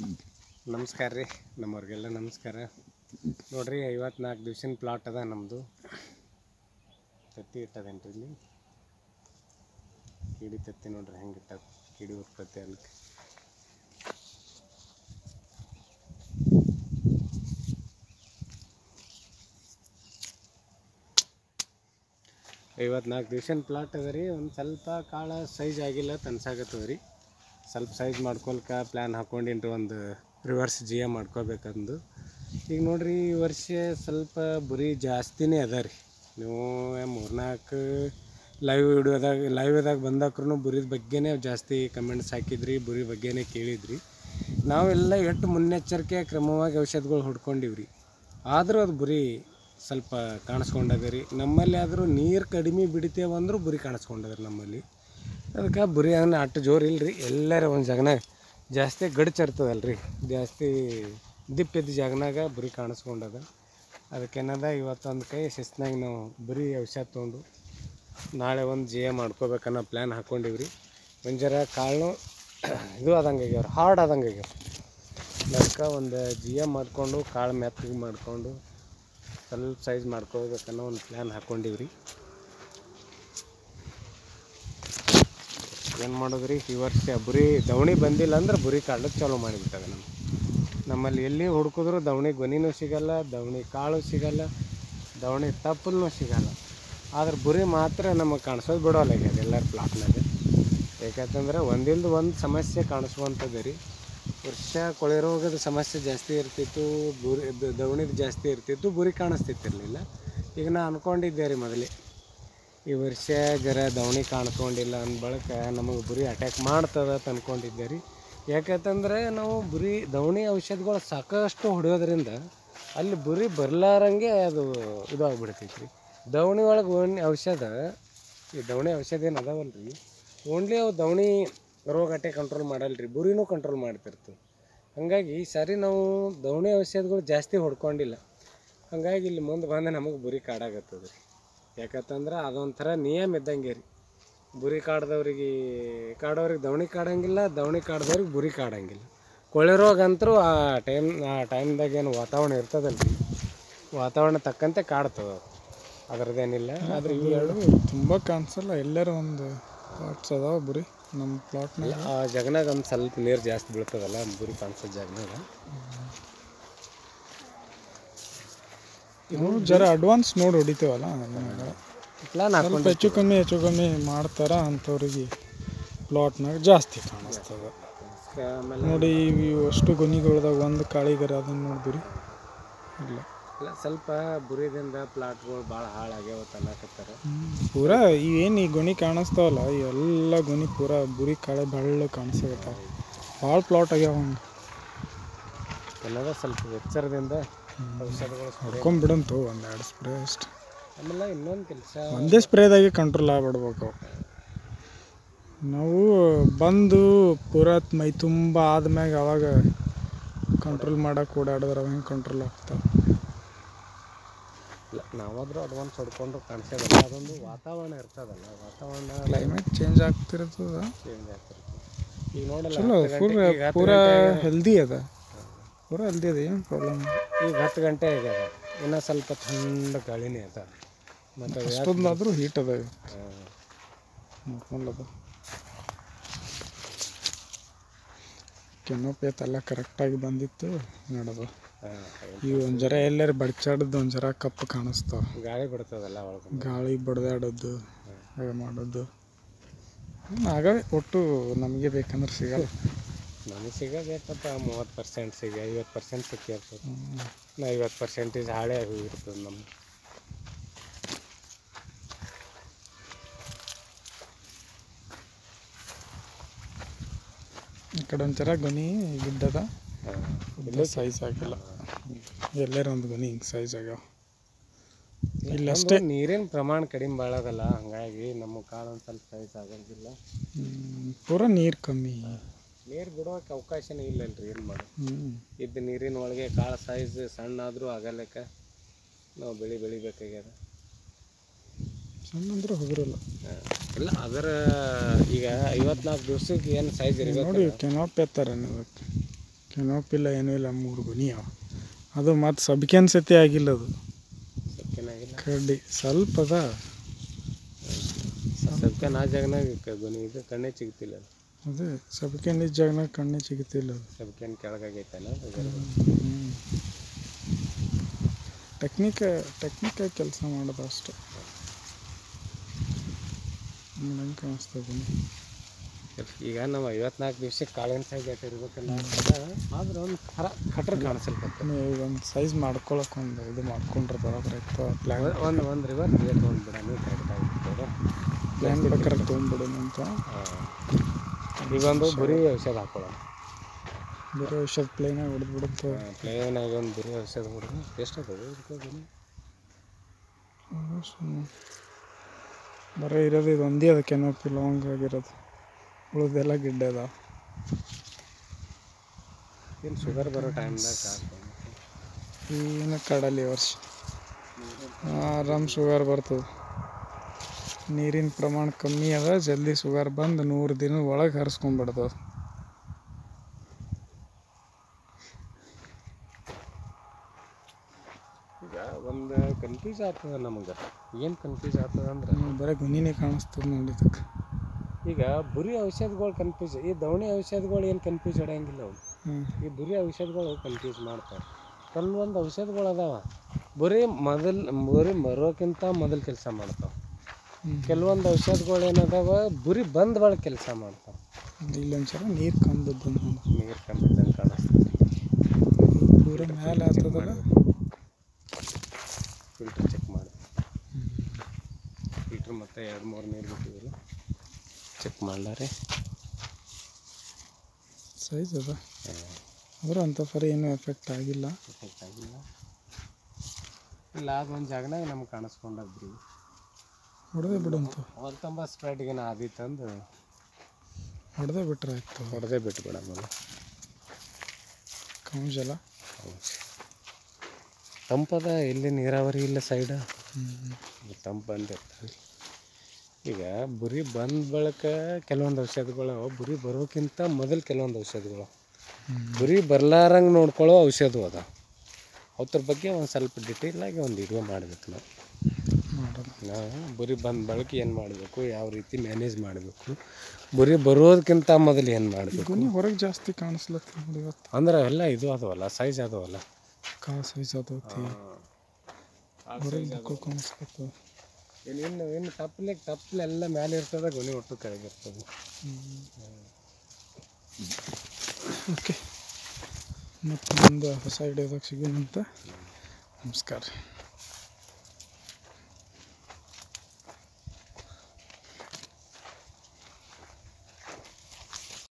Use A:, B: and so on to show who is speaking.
A: ನಮಸ್ಕಾರ ರೀ ನಮ್ಮವ್ರಿಗೆಲ್ಲ ನಮಸ್ಕಾರ ನೋಡ್ರಿ ಐವತ್ನಾಲ್ಕು ದಿವ್ಸಿನ ಪ್ಲಾಟ್ ಅದ ನಮ್ಮದು ತತ್ತಿ ಇಟ್ಟದೇನ್ರಿ ಇಲ್ಲಿ ಕಿಡಿ ತತ್ತಿ ನೋಡ್ರಿ ಹೆಂಗೆ ಇಟ್ಟದ ಕಿಡಿ ಉತ್ಪತ್ತಿ ಅಲ್ಕ ಐವತ್ನಾಲ್ಕು ದಿವ್ಸಿನ ಪ್ಲಾಟ್ ಅದ ರೀ ಒಂದು ಸ್ವಲ್ಪ ಕಾಳ ಸೈಜ್ ಆಗಿಲ್ಲ ತನ್ಸಾಗತ್ತದ ರೀ ಸ್ವಲ್ಪ ಸೈಜ್ ಮಾಡ್ಕೊಳ್ಕ ಪ್ಲ್ಯಾನ್ ಹಾಕ್ಕೊಂಡಿನ್ರಿ ಒಂದು ರಿವರ್ಸ್ ಜಿ ಎ ಮಾಡ್ಕೋಬೇಕಂದು ಈಗ ನೋಡ್ರಿ ಈ ವರ್ಷ ಸ್ವಲ್ಪ ಬುರಿ ಜಾಸ್ತಿನೇ ಅದ ರೀ ನೀವು ಮೂರ್ನಾಲ್ಕು ಲೈವ್ ವಿಡಿಯೋದಾಗ ಲೈವ್ದಾಗ ಬಂದಾಕ್ರೂ ಬುರಿದ ಬಗ್ಗೆನೇ ಜಾಸ್ತಿ ಕಮೆಂಟ್ಸ್ ಹಾಕಿದ್ರಿ ಬುರಿ ಬಗ್ಗೆನೇ ಕೇಳಿದ್ರಿ ನಾವೆಲ್ಲ ಎಷ್ಟು ಮುನ್ನೆಚ್ಚರಿಕೆ ಕ್ರಮವಾಗಿ ಔಷಧಗಳು ಹೊಡ್ಕೊಂಡಿವ್ರಿ ಆದರೂ ಅದು ಬುರಿ ಸ್ವಲ್ಪ ಕಾಣಿಸ್ಕೊಂಡದ ರೀ ನಮ್ಮಲ್ಲಿ ಆದರೂ ನೀರು ಕಡಿಮೆ ಬಿಡಿತೇವೆ ಅಂದರೂ ಬುರಿ ಕಾಣಿಸ್ಕೊಂಡದ್ರಿ ನಮ್ಮಲ್ಲಿ ಅದಕ್ಕೆ ಬುರಿ ಅಂದ್ರೆ ಅಷ್ಟು ಜೋರು ಇಲ್ರಿ ಎಲ್ಲರ ಒಂದು ಜಾಗನಾಗ ಜಾಸ್ತಿ ಗಡ್ಚಿರ್ತದಲ್ಲ ರೀ ಜಾಸ್ತಿ ದಿಪ್ಪಿದ್ದ ಜಾಗನಾಗ ಬುರಿ ಕಾಣಿಸ್ಕೊಂಡದ ಅದಕ್ಕೇನದ ಇವತ್ತೊಂದು ಕೈ ಶಿಸ್ತಿನಾಗ ನಾವು ಬರೀ ಔಷಧ ತೊಗೊಂಡು ನಾಳೆ ಒಂದು ಜಿ ಎ ಮಾಡ್ಕೋಬೇಕನ್ನೋ ಪ್ಲ್ಯಾನ್ ಹಾಕ್ಕೊಂಡಿವಿ ರೀ ಒಂದು ಜರ ಕಾಳು ಇದು ಆದಂಗೆ ಆಗ್ಯಾವ್ರಿ ಹಾರ್ಡ್ ಆದಂಗೆ ಆಗ್ಯಾವ ಅದಕ್ಕೆ ಒಂದು ಜಿ ಎ ಮಾಡಿಕೊಂಡು ಕಾಳು ಮೆತ್ತಗೆ ಮಾಡಿಕೊಂಡು ಸ್ವಲ್ಪ ಸೈಜ್ ಮಾಡ್ಕೋಬೇಕನ್ನೋ ಒಂದು ಪ್ಲ್ಯಾನ್ ಹಾಕ್ಕೊಂಡಿವಿ ರೀ ಏನು ಮಾಡೋದು ರೀ ಈ ವರ್ಷ ಬುರಿ ದವಣಿ ಬಂದಿಲ್ಲ ಅಂದ್ರೆ ಬುರಿ ಕಾಡ್ಲಿಕ್ಕೆ ಚಾಲೂ ಮಾಡಿಬಿಟ್ಟದ ನಮ್ಮ ನಮ್ಮಲ್ಲಿ ಎಲ್ಲಿ ಹುಡುಕಿದ್ರು ದವಣಿ ಗೊನಿನೂ ಸಿಗಲ್ಲ ದವಣಿ ಕಾಳು ಸಿಗಲ್ಲ ದವಣಿ ತಪ್ಪಲೂ ಸಿಗಲ್ಲ ಆದ್ರೆ ಬುರಿ ಮಾತ್ರ ನಮಗೆ ಕಾಣಿಸೋದು ಬಿಡೋಲ್ಲ ಈಗ ಎಲ್ಲರ ಪ್ಲಾಟ್ನಾಗ ಯಾಕಂತಂದ್ರೆ ಒಂದಿಲ್ದು ಒಂದು ಸಮಸ್ಯೆ ಕಾಣಿಸುವಂಥದ್ದು ರೀ ವರ್ಷ ಕೊಳೆ ರೋಗದ ಸಮಸ್ಯೆ ಜಾಸ್ತಿ ಇರ್ತಿತ್ತು ಬುರಿ ದ- ದವಣಿದು ಜಾಸ್ತಿ ಇರ್ತಿತ್ತು ಬುರಿ ಕಾಣಿಸ್ತಿತ್ತಿರಲಿಲ್ಲ ಈಗ ನಾ ಅನ್ಕೊಂಡಿದ್ದೆ ರೀ ಮೊದಲೇ ಈ ವರ್ಷ ಜರ ದವಣಿ ಕಾಣಿಸ್ಕೊಂಡಿಲ್ಲ ಅಂದ ಬಳಿಕ ನಮಗೆ ಬುರಿ ಅಟ್ಯಾಕ್ ಮಾಡ್ತದ ಅಂತ ಅನ್ಕೊಂಡಿದ್ದೆ ರೀ ಯಾಕಂತಂದ್ರೆ ನಾವು ಬುರಿ ದವಣಿ ಔಷಧಗಳು ಸಾಕಷ್ಟು ಹೊಡೆಯೋದ್ರಿಂದ ಅಲ್ಲಿ ಬುರಿ ಬರಲಾರಂಗೆ ಅದು ಇದು ಆಗ್ಬಿಡ್ತೈತಿ ರೀ ದವಣಿ ಒಳಗೆ ಓಣಿ ಔಷಧ ಈ ದವಣಿ ಔಷಧ ಏನು ಅದಾವಲ್ಲ ರೀ ಓನ್ಲಿ ಅವು ದವಣಿ ರೋಗ ಅಟ್ಟೆ ಕಂಟ್ರೋಲ್ ಮಾಡಲ್ಲ ರೀ ಬುರಿನೂ ಕಂಟ್ರೋಲ್ ಮಾಡ್ತಿರ್ತವೆ ಹಾಗಾಗಿ ಈ ಸಾರಿ ನಾವು ದವಣಿ ಔಷಧಗಳು ಜಾಸ್ತಿ ಹೊಡ್ಕೊಂಡಿಲ್ಲ ಹಾಗಾಗಿ ಇಲ್ಲಿ ಮುಂದೆ ಬಂದು ನಮಗೆ ಬುರಿ ಕಾಡಾಗತ್ತದ ರೀ ಯಾಕಂತಂದ್ರೆ ಅದೊಂಥರ ನಿಯಮ ಇದ್ದಂಗೆ ರೀ ಬುರಿ ಕಾಡ್ದವ್ರಿಗೆ ಕಾಡೋರಿಗೆ ದವಣಿ ಕಾಡಂಗಿಲ್ಲ ದವಣಿ ಕಾಡ್ದವ್ರಿಗೆ ಬುರಿ ಕಾಡಂಗಿಲ್ಲ ಕೊಳೆ ರೋಗ ಅಂತರೂ ಆ ಟೈಮ್ ಆ ಟೈಮ್ದಾಗ ಏನು ವಾತಾವರಣ ಇರ್ತದಲ್ಲ ರೀ ವಾತಾವರಣ ತಕ್ಕಂತೆ ಕಾಡ್ತದೆ ಅದು ಅದರದ್ದೇನಿಲ್ಲ ಆದ್ರೆ ಇವು ಎರಡು
B: ತುಂಬ ಕಾಣಿಸಲ್ಲ ಎಲ್ಲರ ಒಂದು ಪ್ಲಾಟ್ಸ್ ಅದಾವ ಬರೀ ನಮ್ಮ ಪ್ಲಾಟ್ನಾಗ
A: ಆ ಜಗನಾಗ ಒಂದು ಸ್ವಲ್ಪ ನೀರು ಜಾಸ್ತಿ ಬೀಳ್ತದಲ್ಲ ಬುರಿ ಕಾಣಿಸೋ ಜಾಗನಾಗ
B: ನಾವು ಜರ ಅಡ್ವಾನ್ಸ್ ನೋಡಿ ಹೊಡಿತೇವಲ್ಲ ಅದ್ರಾಗ
A: ಪ್ಲಾನ್
B: ಸ್ವಲ್ಪ
A: ಹಾಕೊಂಡು
B: ಹೆಚ್ಚು ಕಮ್ಮಿ ಹೆಚ್ಚು ಕಮ್ಮಿ ಮಾಡ್ತಾರ ಅಂಥವ್ರಿಗೆ ಪ್ಲಾಟ್ನಾಗ ಜಾಸ್ತಿ ಕಾಣಿಸ್ತದ
A: ಆಮೇಲೆ
B: ನೋಡಿ ಇವು ಅಷ್ಟು ಗೊನಿಗಳ್ದಾಗ ಒಂದು ಕಾಳಿಗರ ಅದನ್ನು ನೋಡಿದ್ರಿ ಇಲ್ಲ
A: ಇಲ್ಲ, ಸ್ವಲ್ಪ ಬುರಿದಿಂದ ಪ್ಲಾಟ್ಗಳು ಭಾಳ ಹಾಳಾಗ್ಯಾವ ಅನ್ನಕತ್ತಾರ
B: ಪೂರಾ ಇವೇನು ಈ ಗೊನಿ ಕಾಣಿಸ್ತಾವಲ್ಲ ಇವೆಲ್ಲ ಗೊನಿ ಪೂರಾ ಬುರಿ ಕಾಳೆ ಬೆಳ್ಳ ಕಾಣಿಸ್ತಾವ ಭಾಳ ಪ್ಲಾಟ್ ಆಗ್ಯಾವ ಹಂಗೆ
A: ಅನ್ನೋದ ಸ್ವಲ್ಪ ಎಚ್ಚರದಿಂದ ಔಷಧಗಳು spray
B: ಹೊಡ್ಕೊಂಬಿಡಂತು ಒಂದು ಎರಡು ಸ್ಪ್ರೇ ಅಷ್ಟು
A: ಆಮೇಲೆ ಇನ್ನೊಂದು ಕೆಲಸ
B: ಒಂದೇ ಸ್ಪ್ರೇದಾಗೆ ಕಂಟ್ರೋಲ್ ಆಗ್ಬಿಡ್ಬೇಕು ಅವು ನಾವು ಬಂದು ಪೂರಾ ಮೈ ತುಂಬ ಆದ್ಮ್ಯಾಗ ಅವಾಗ ಕಂಟ್ರೋಲ್ ಮಾಡಕ್ಕೆ ಓಡಾಡಿದ್ರೆ ಅವ ಹೆಂಗೆ ಕಂಟ್ರೋಲ್ ಆಗ್ತಾವೆ
A: ಇಲ್ಲ ನಾವಾದ್ರೂ ಅಡ್ವಾನ್ಸ್ ಹೊಡ್ಕೊಂಡು ಕಾಣಿಸೋದಲ್ಲ ಅದೊಂದು ವಾತಾವರಣ ಇರ್ತದಲ್ಲ ವಾತಾವರಣ
B: ಕ್ಲೈಮೇಟ್ ಚೇಂಜ್ ಆಗ್ತಿರ್ತದ
A: ಚೇಂಜ್ ಆಗ್ತಿರ್ತದೆ ಈಗ ನೋಡಲ್ಲ
B: ಚಲೋ
A: ಹತ್ತು
B: ಪೂರ
A: ಗಂಟೆ- ಈಗ ಹತ್ತು
B: ಪೂರಾ
A: ಗಂಟೆ-
B: ಹೆಲ್ದಿ ಅದ ಪೂರಾ ಹೆಲ್ದಿ ಅದ ಏನು ಪ್ರಾಬ್ಲಮ್
A: ಈಗ ಹತ್ತು ಗಂಟೆ ಆಗ್ಯದ ಇನ್ನೂ ಸ್ವಲ್ಪ ಥಂಡ ಗಾಳಿನೇ ಅದ ಮತ್ತು ಅದು ಯಾಕೆ-
B: ಅಷ್ಟೊಂದಾದರೂ ಹೀಟ್ ಅದ
A: ಹಾ.
B: ನಾರ್ಮಲ್ ಅದ ಕೆನೋಪೇತ್ ಎಲ್ಲ ಕರೆಕ್ಟಾಗಿ ಬಂದಿತ್ತು ನೋಡೋದು
A: ಹಾ,
B: ಈ ಒಂದು ಜರ ಎಲ್ಲರೂ ಬಡ್ಚಾಡೋದು ಒಂದು ಜರ ಕಪ್ಪು ಕಾಣಿಸ್ತಾವ
A: ಗಾಳಿ ಬಿಡ್ತದಲ್ಲ ಒಳಗೆ
B: ಗಾಳಿ ಬಡ್ದಾಡೋದು ಹಾಗೆ ಮಾಡೋದು ಹ್ಮ್, ಆಗವೆ ಒಟ್ಟು ನಮಗೆ ಬೇಕಂದ್ರೆ ಸಿಗಲ್ಲ
A: ನಮಗೆ ಸಿಗಬೇಕಪ್ಪ ಮೂವತ್ತು ಪರ್ಸೆಂಟ್ ಸಿಗ ಐವತ್ತು ಪರ್ಸೆಂಟ್ ಸಿಕ್ಕಿರ್ತದೆ ನಾ ಐವತ್ತು ಪರ್ಸೆಂಟೇಜ್ ಹಾಳೆ ಹೋಗಿರ್ತದೆ ನಮ್ಗೆ
B: ಈ ಕಡೆ ಒಂಥರ ಗೊನಿ ಗಿಡ್ಡದ ಇಲ್ಲ ಸೈಜ್ ಆಗಿಲ್ಲ ಎಲ್ಲರ ಒಂದು ಗೊನಿ ಹಿಂಗೆ ಸೈಜ್ ಆಗ್ಯಾವ ಇಲ್ಲಷ್ಟೇ
A: ನಮ್ದು ನೀರಿನ ಪ್ರಮಾಣ ಕಡಿಮೆ ಬಾಳದಲ್ಲ ಹಂಗಾಗಿ ನಮ್ಮ ಕಾಳು ಒಂದು ಸ್ವಲ್ಪ ಸೈಜ್ ಆಗಂಗಿಲ್ಲ
B: ಹ್ಮ್, ಪೂರ ನೀರು ಕಮ್ಮಿ
A: ನೀರು ಬಿಡೋಕೆ ಅವಕಾಶನೇ ಇಲ್ಲಲ್ರಿ ಏನು ಮಾಡೋದು
B: ಹ್ಞೂ
A: ಇದ್ದ ನೀರಿನ ಒಳಗೆ ಕಾಳು ಸೈಜ್ ಸಣ್ಣ ಆದರೂ ಆಗಲ್ಲಕ್ಕ ನಾವು ಬೆಳೆ ಬೆಳಿಬೇಕಾಗ್ಯದ
B: ಸಣ್ಣ ಅಂದ್ರೆ ಹೋಗಿರಲ್ಲ
A: ಹಾ. ಇಲ್ಲ ಅದರ ಈಗ ಐವತ್ನಾಲ್ಕು ದಿವ್ಸಕ್ಕೆ ಏನು ಸೈಜ್ ಇರಬೇಕು
B: ನೋಡಿ ಕೆನಾಪ್ ಎತ್ತಾರ ನೀವು ಕೆನೋಪಿಲ್ಲ ಏನೂ ಇಲ್ಲ ಮೂರು ಗುನಿ ಅವ ಅದು ಮತ್ತು ಸಬ್ಕೆನ್ ಸತಿ ಆಗಿಲ್ಲ ಅದು
A: ಸಬ್ಕೆನಾಗಿಲ್ಲ
B: ಕಡ್ಡಿ ಸ್ವಲ್ಪ ಅದ
A: ಸಬ್ಕೆ ನಾ ಜಾಗನಾಗ ಕ- ಗೊನಿ ಇದು ಕಣ್ಣೇ ಸಿಗ್ತಿಲ್ಲ
B: ಅದೇ ಸಬ್ಕೆನ್ ಇದ್ದ ಜಾಗನಾಗ ಕಣ್ಣೇ ಸಿಗುತ್ತಿಲ್ಲ ಅದು
A: ಸಬ್ಕೆನ್ ಕೆಳಗಾಗೈತಲ್ಲ
B: ಟೆಕ್ನಿಕ ಟೆಕ್ನಿಕಾಗಿ ಕೆಲಸ ಮಾಡೋದು ಅಷ್ಟೆ ಹಂಗೆ ಕಾಣಿಸ್ತದೆ ಗುಣಿ
A: ಈಗ ನಾವು ಐವತ್ನಾಲ್ಕು ದಿವ್ಸಕ್ಕೆ ಕಾಳಿನ ಸೈಜ್ ಎಟ್ ಇರ್ಬೇಕಲ್ಲ ಆದ್ರೆ ಒಂದು ಥರ ಕಟ್ರ ಕಾಣಿಸಲ್ಪತ್ತೆ
B: ನೀವು ಒಂದು ಸೈಜ್ ಮಾಡ್ಕೊಳಕ್ಕೆ ಒಂದು ಇದು ಮಾಡ್ಕೊಂಡ್ರೆ ಬರೋಬ್ರ ಇತ್ತು ಪ್ಲ್ಯಾನ್
A: ಒಂದು ಒಂದು ರಿವರ್ ನೀರು ತೊಗೊಂಡ್ಬಿಡ ನೀವು ಕರೆಕ್ಟ್ ಆಗಿರ್ತದೆ
B: ಪ್ಲ್ಯಾನ್ ಬೇಕಾದ್ರೆ ತೊಗೊಂಡ್ಬಿಡೋಣ ಅಂತ
A: ಈಗ ಒಂದು ಬುರಿ ಔಷಧ ಹಾಕೊಳ್ಳೋಣ
B: ಬೇರೆ ಔಷಧ ಪ್ಲೇನಾಗಿ ಹೊಡೆದ್ಬಿಡುತ್ತೆ
A: ಪ್ಲೇನಾಗ ಒಂದು ಬುರಿ ಔಷಧ ಹೊಡೆದು ಎಷ್ಟು ಆಗ್ತದೆ ಇದಕ್ಕೆ ಗುಣಿ?
B: ಸುಮ್ಮನೆ ಬರೀ ಇರೋದು ಇದು ಒಂದೇ ಅದು ಕೆನೋಪಿ ಲಾಂಗ್ ಆಗಿರೋದು ಉಳಿದೆಲ್ಲ ಗಿಡ್ಡ ಅದ
A: ಏನು ಶುಗರ್ ಬರೋ ಟೈಮ್ದಾಗ ಸಾಕು
B: ಏನು ಕಡಲಿ ವರ್ಷ ಆರಾಮ್ ಶುಗರ್ ಬರ್ತದೆ ನೀರಿನ ಪ್ರಮಾಣ ಕಮ್ಮಿ ಅದ ಜಲ್ದಿ ಶುಗರ್ ಬಂದು ನೂರು ದಿನ ಒಳಗೆ ಹರಿಸ್ಕೊಂಡ್ಬಿಡ್ತದೆ
A: ಈಗ ಒಂದು ಕನ್ಫ್ಯೂಸ್ ಆಗ್ತದೆ ನಮಗೆ ಏನು ಕನ್ಫ್ಯೂಸ್ ಆಗ್ತದೆ ಅಂದ್ರೆ
B: ಬರೀ ಗುಣಿನೇ ಕಾಣಿಸ್ತದೆ ನೋಡಿ ಇದಕ್ಕೆ
A: ಈಗ ಬುರಿ ಔಷಧಗಳು ಕನ್ಫ್ಯೂಸ್ ಈ ದವಣಿ ಔಷಧಗಳು ಏನು ಕನ್ಫ್ಯೂಸ್ ಹೊಡೆಯಂಗಿಲ್ಲ ಅವು
B: ಹ್ಞೂ
A: ಈ ಬುರಿ ಔಷಧಗಳು ಕನ್ಫ್ಯೂಸ್ ಮಾಡ್ತಾರೆ ಕೆಲವೊಂದು ಔಷಧಗಳು ಅದಾವ ಬರೀ ಮೊದಲ್ ಬರೀ ಬರೋಕ್ಕಿಂತ ಮೊದಲು ಕೆಲಸ ಮಾಡ್ತಾವೆ
B: ಹ್ಞೂ
A: ಕೆಲವೊಂದು ಔಷಧಗಳು ಏನದಾವ ಬುರಿ ಬಂದ ಒಳಗೆ ಕೆಲಸ ಮಾಡ್ತಾವೆ
B: ಇಲ್ಲೊಂದ್ಸಲ ನೀರು ಕಂಬಿದ್ದು ನೋಡಿ
A: ನೀರು ಕಂಬಿದ್ದಂಗೆ ಕಾಣಿಸ್ತದೆ
B: ಪೂರ ಮೇಲೆ ಆಗ್ತದಲ್ಲ
A: ಫಿಲ್ಟರ್ ಚೆಕ್ ಮಾಡಿ ಫಿಲ್ಟ್ರ್ ಮತ್ತೆ ಎರಡು ಮೂರು ನೀರು ಬಿಟ್ಟಿದ್ರು ಚೆಕ್ ಮಾಡ್ಲಾರೆ
B: ಸೈಜ್ ಅದ ಆದ್ರೆ ಅಂಥ ಪರಿ ಏನೂ ಎಫೆಕ್ಟ್ ಆಗಿಲ್ಲ
A: ಎಫೆಕ್ಟ್ ಆಗಿಲ್ಲ ಇಲ್ಲ ಅದೊಂದು ಜಾಗನಾಗ ನಮ್ಗೆ ಕಾಣಿಸ್ಕೊಂಡದ್ರಿ
B: ಹೊಡೆದೇ ಬಿಡಂತ
A: ಒಂದು ತುಂಬ ಸ್ಪ್ರೆಡ್ಗೆ ಆದಿತ್ತಂದು
B: ಹೊಡೆದೇ ಬಿಟ್ರೆ ಆಯ್ತು
A: ಹೊಡೆದೇ ಬಿಟ್ಬಿಡ ಆಮೇಲೆ
B: ಕೌಂಜಲ
A: ತಂಪದ ಎಲ್ಲಿ ನೀರಾವರಿ ಇಲ್ಲ ಸೈಡ
B: ಹ್ಞೂ
A: ತಂಪು ಬಂದಿರ್ತದೆ ಈಗ ಬುರಿ ಬಂದ ಬಳಿಕ ಕೆಲವೊಂದು ಔಷಧಗಳು ಅವ ಬುರಿ ಬರೋಕ್ಕಿಂತ ಮೊದಲು ಕೆಲವೊಂದು ಔಷಧಗಳು ಬುರಿ ಬರ್ಲಾರಂಗೆ ನೋಡ್ಕೊಳ್ಳೋ ಔಷಧ ಅದ ಅವ್ರ ಬಗ್ಗೆ ಒಂದು ಸ್ವಲ್ಪ ಡಿಟೇಲಾಗಿ ಒಂದು ವಿಡಿಯೋ ಮಾಡಬೇಕು ನಾವು
B: ಮಾಡೋಣ
A: ನಾವು ಬುರಿ ಬಂದ ಬಳಿಕ ಏನು ಮಾಡಬೇಕು ಯಾವ ರೀತಿ ಮ್ಯಾನೇಜ್ ಮಾಡಬೇಕು ಬುರಿ ಬರೋದಕ್ಕಿಂತ ಮೊದಲು ಏನು ಮಾಡಬೇಕು
B: ಗುಣಿ ಹೊರಗೆ ಜಾಸ್ತಿ ಕಾಣಿಸ್ಲತ್ತ ನೋಡಿ ಇವತ್ತು
A: ಅಂದ್ರೆ ಎಲ್ಲ ಇದು ಅದವಲ್ಲ ಸೈಜ್ ಅದವಲ್ಲ
B: ಕಾ ಸೈಜ್ ಅದೈತಿ ಹೊರಗೆ ಬುಕ್ಕು ಕಾಣಿಸ್ಲತ್ತ
A: ಇನ್ನು ಇನ್ನು ಇನ್ನು ತಪ್ಪಲೆ ತಪ್ಪಲೆಲ್ಲ ಮೇಲೆ ಇರ್ತದೆ ಗೊನೆ ಒಟ್ಟು ಕೆಳಗಿರ್ತದೆ
B: ಓಕೆ ಮತ್ತು ಮುಂದೆ ಹೊಸ ಹಿಡಿಯೋದಾಗ ಸಿಗೋಣಂತ ನಮಸ್ಕಾರ ರೀ